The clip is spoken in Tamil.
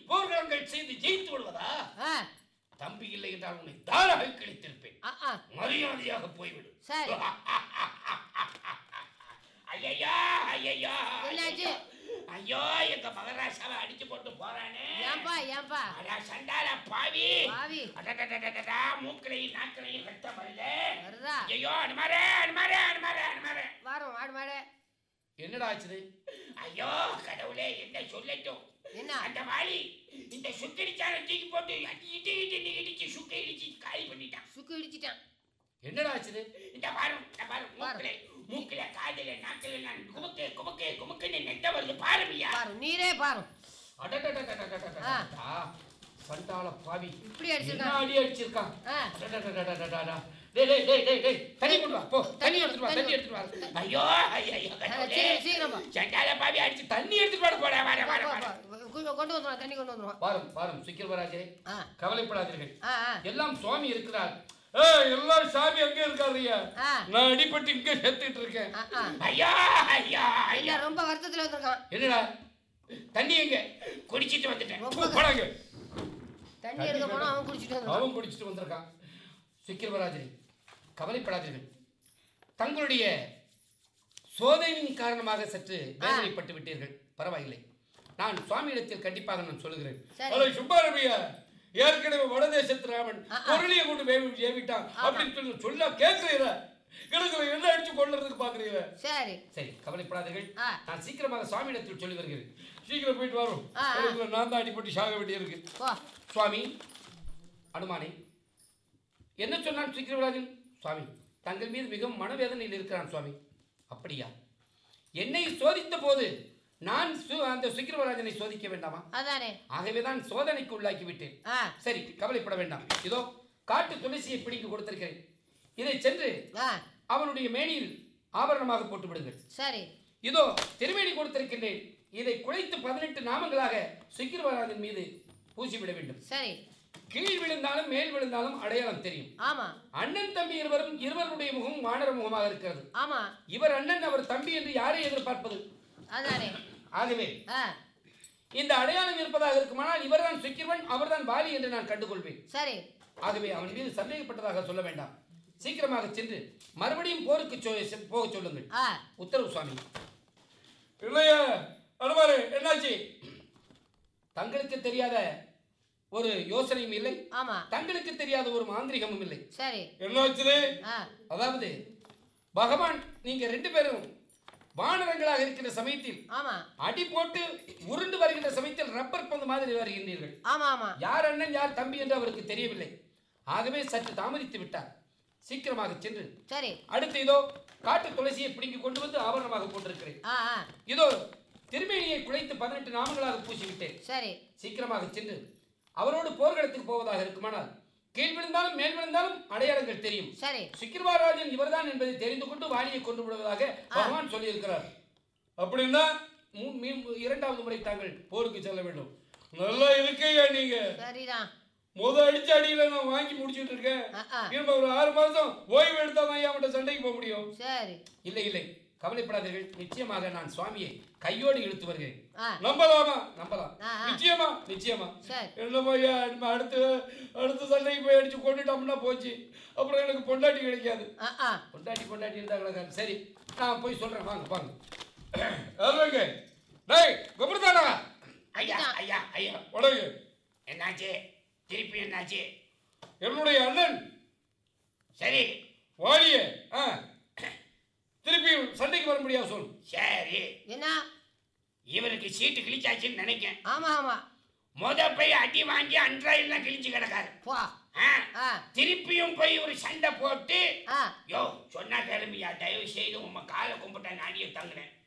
போர்க்களங்கள் செய்து ஜெயித்து விடுவதா ஆ தம்பி இல்லை என்றால் உன்னை தாராக கிழித்திருப்பேன் ஆ ஆ மரியாதையாக போய்விடு சரி ஐயா ஐயா என்னாச்சு? ஐயோ எங்க மகராசாவை அடிச்சு போட்டு போறானே ஏன்பா ஏன்பா அடா சண்டால பாவி பாவி. அடடடடடடா, மூக்கிலையும் நாக்கிலையும் ரத்தம் வருது வருதா ஐயோ அனுமாரே அனுமாரே அனுமாரே அனுமாரே வாரம் மாடு மாடு என்னடா ஆச்சுது ஐயோ கடவுளே என்ன சொல்லட்டும் என்ன அந்த வாளி இந்த சுக்கடிச்சான தூக்கி போட்டு அடி இடி இடி இடிச்சு சுக்க இடிச்சு காலி பண்ணிட்டான் சுக்கு இடிச்சிட்டான் என்னடா ஆச்சுது இந்த பாரு இந்த பாரு பாரு. மூக்கில மூக்கில காதில நாக்கில நான் குமுக்கு குமுக்கு குமுக்குன்னு நெட்ட வருது பாருமியா பாரு நீரே பாரு அடடடடடடடடடடா. சண்டால பாவி இப்படி என்ன அடிச்சிருக்கான் அடி அடிச்சிருக்கான் ஆ அடடடடடடடா. டேய் டேய் டேய் டேய் டேய் தண்ணி கொண்டு வா போ தண்ணி தண்ணி எடுத்துட்டு வா தண்ணி தண்ணி எடுத்துட்டு வா ஐயோ ஐயோ ஐயோ ஆ, கடவுளே. சீக்கிரம் சீக்கிரம் பா. சண்டால பாவி அடிச்சு தண்ணி எடுத்துட்டு வர போறேன் வர வர போ, வர போ, கொ- கொண்டு வந்துருவான் தண்ணி கொண்டு வந்துருவான் பாரும் பாரும் சுக்கிரவராஜே ஆ கவலைப்படாதீர்கள் ஆ ஆ எல்லாம் சுவாமி இருக்கிறார் ஏய் எல்லாம் சாமி அங்க இருக்காருயா ஆ நான் அடிபட்டு இங்க செத்துட்டு இருக்கேன் ஆ ஆ ஐயா ஐயா ஐயா என்ன ரொம்ப வருத்தத்துல வந்திருக்கான் என்னடா தண்ணி எங்க குடிச்சிட்டு வந்துட்டேன் ரொம்ப போடாங்க தண்ணி எடுக்க போனா அவன் குடிச்சிட்டு வந்துருக்கான் அவன் குடிச்சிட்டு வந்திருக்கான் சுக்கிரவராஜனே கவலைப்படாதீர்கள் தங்களுடைய சோதனையின் காரணமாக சற்று வேதனைப்பட்டு விட்டீர்கள் பரவாயில்லை நான் சுவாமியிடத்தில் கண்டிப்பாக நான் சொல்லுகிறேன் சரி. அலை சுப்பாரமையா ஏற்கனவே வடதேசத்து ராமன் ஆ, ஆ. பொருளியை கொண்டு வேவி ஏவிட்டான் அப்படின்னு சொல்லி சொல்ல கேட்கிறீர கிடக்குற என்ன அடிச்சு கொள்றதுக்கு பாக்குறீங்க சரி சரி கவலைப்படாதீர்கள் ஆ. நான் சீக்கிரமாக சுவாமியிடத்தில் சொல்லி வருகிறேன் சீக்கிரம் போயிட்டு வரும் ஆ, ஆ. எனக்கு நான் தான் அடிபட்டு சாக வேண்டியிருக்கு போ சுவாமி அனுமானே என்ன சொன்னான் சுக்கிரவராஜன் சுவாமி தங்கள் மீது மிகவும் மனவேதனையில் இருக்கிறான் சுவாமி அப்படியா என்னை சோதித்த போது நான் சு- அந்த சுக்கிரவராஜனை சோதிக்க வேண்டாமா அதானே ஆகவே தான் சோதனைக்கு உள்ளாக்கி விட்டேன் ஆ சரி கவலைப்பட வேண்டாம் இதோ காட்டு துளசியை பிடிக்க கொடுத்திருக்கிறேன் இதை சென்று ஆ அவனுடைய மேனியில் ஆபரணமாக போட்டு விடுங்கள் சரி இதோ திருமேனி கொடுத்திருக்கின்றேன் இதை குழைத்து பதினெட்டு நாமங்களாக சுக்கிரவராஜன் மீது பூசிவிட வேண்டும் சரி கீழ் விழுந்தாலும் மேல் விழுந்தாலும் அடையாளம் தெரியும் ஆமா அண்ணன் தம்பி இருவரும் இருவருடைய முகம் வானர முகமாக இருக்கிறது ஆமா இவர் அண்ணன் அவர் தம்பி என்று யாரை எதிர்பார்ப்பது அதானே ஆகவே ஆ இந்த அடையாளம் இருப்பதாக இருக்குமானால் இவர்தான் சுக்கிரவன் அவர்தான் வாலி என்று நான் கண்டுகொள்வேன் சரி ஆகவே அவன் மீது சந்தேகப்பட்டதாக சொல்ல வேண்டாம் சீக்கிரமாக சென்று மறுபடியும் போருக்கு சொ- போக சொல்லுங்கள் ஆ உத்தரவு சுவாமி இல்லையா அனுமாரு என்னாச்சு தங்களுக்கு தெரியாத ஒரு யோசனையும் இல்லை ஆமா தங்களுக்கு தெரியாத ஒரு மாந்திரிகமும் இல்லை சரி என்னாச்சு ஆ அதாவது பகவான் நீங்க ரெண்டு பேரும் வானரங்களாக இருக்கிற சமயத்தில் ஆமா அடி போட்டு உருண்டு வருகின்ற சமயத்தில் ரப்பர் பந்து மாதிரி வருகின்றீர்கள் ஆமா ஆமா யார் அண்ணன் யார் தம்பி என்று அவருக்கு தெரியவில்லை ஆகவே சற்று தாமதித்து விட்டார் சீக்கிரமாக சென்று சரி அடுத்து இதோ காட்டு துளசியை பிடுங்கி கொண்டு வந்து ஆபரணமாக போட்டிருக்கிறேன் ஆ ஆ இதோ திருமேனியை குழைத்து பதினெட்டு நாமங்களாக பூசிவிட்டேன் சரி சீக்கிரமாக சென்று அவரோடு போர்க்களத்துக்கு போவதாக இருக்குமானால் கீழ் விழுந்தாலும் மேல் விழுந்தாலும் அடையாளங்கள் தெரியும் சரி சுக்கிரவாராஜன் இவர்தான் என்பதை தெரிந்து கொண்டு வாலியை கொண்டு விடுவதாக பகவான் சொல்லியிருக்கிறார் அப்படின்னா மூ- மீ- இரண்டாவது முறை தாங்கள் போருக்கு செல்ல வேண்டும் நல்லா இருக்கையா நீங்க சரிதான் முத அடிச்ச அடியில நான் வாங்கி முடிச்சிட்டு இருக்கேன் ஆ ஆ இன்னும் ஒரு ஆறு மாசம் ஓய்வு எடுத்தா தான் அவன்கிட்ட சண்டைக்கு போக முடியும் சரி இல்லை இல்லை கவலைப்படாதீர்கள் நிச்சயமாக நான் சுவாமியை கையோடு இழுத்து வருகிறேன் ஆ நம்பலாமா நம்பலாம் ஆ, ஆ. நிச்சயமா நிச்சயமா சரி என்னப்பா ஐயா நம்ம அடுத்து அடுத்த சண்டைக்கு போய் அடிச்சு கொண்டுட்டோம்னா போச்சு அப்புறம் எனக்கு பொண்டாட்டி கிடைக்காது ஆ ஆ பொண்டாட்டி பொண்டாட்டி இருந்தாங்களா சரி நான் போய் சொல்றேன் வாங்க வாங்க யாருங்க டேய் கும்பிடுதாடா ஐயா அடிதான். ஐயா ஐயா உடனே என்னாச்சு திருப்பி என்னாச்சு என்னுடைய அண்ணன் சரி வாலிய ஆ திருப்பி சண்டைக்கு வர முடியாது சொல் சரி என்ன இவருக்கு சீட்டு கிழிச்சாச்சுன்னு நினைக்கிறேன் ஆமா ஆமா முத போய் அடி வாங்கி அன்றாயிரம் கிழிச்சு கிடக்காரு போ ஆ, ஆ திருப்பியும் போய் ஒரு சண்டை போட்டு ஆ யோ சொன்னா கிளம்பியா தயவு செய்து உங்க காலை கும்பிட்டா நாடிய தங்குனேன்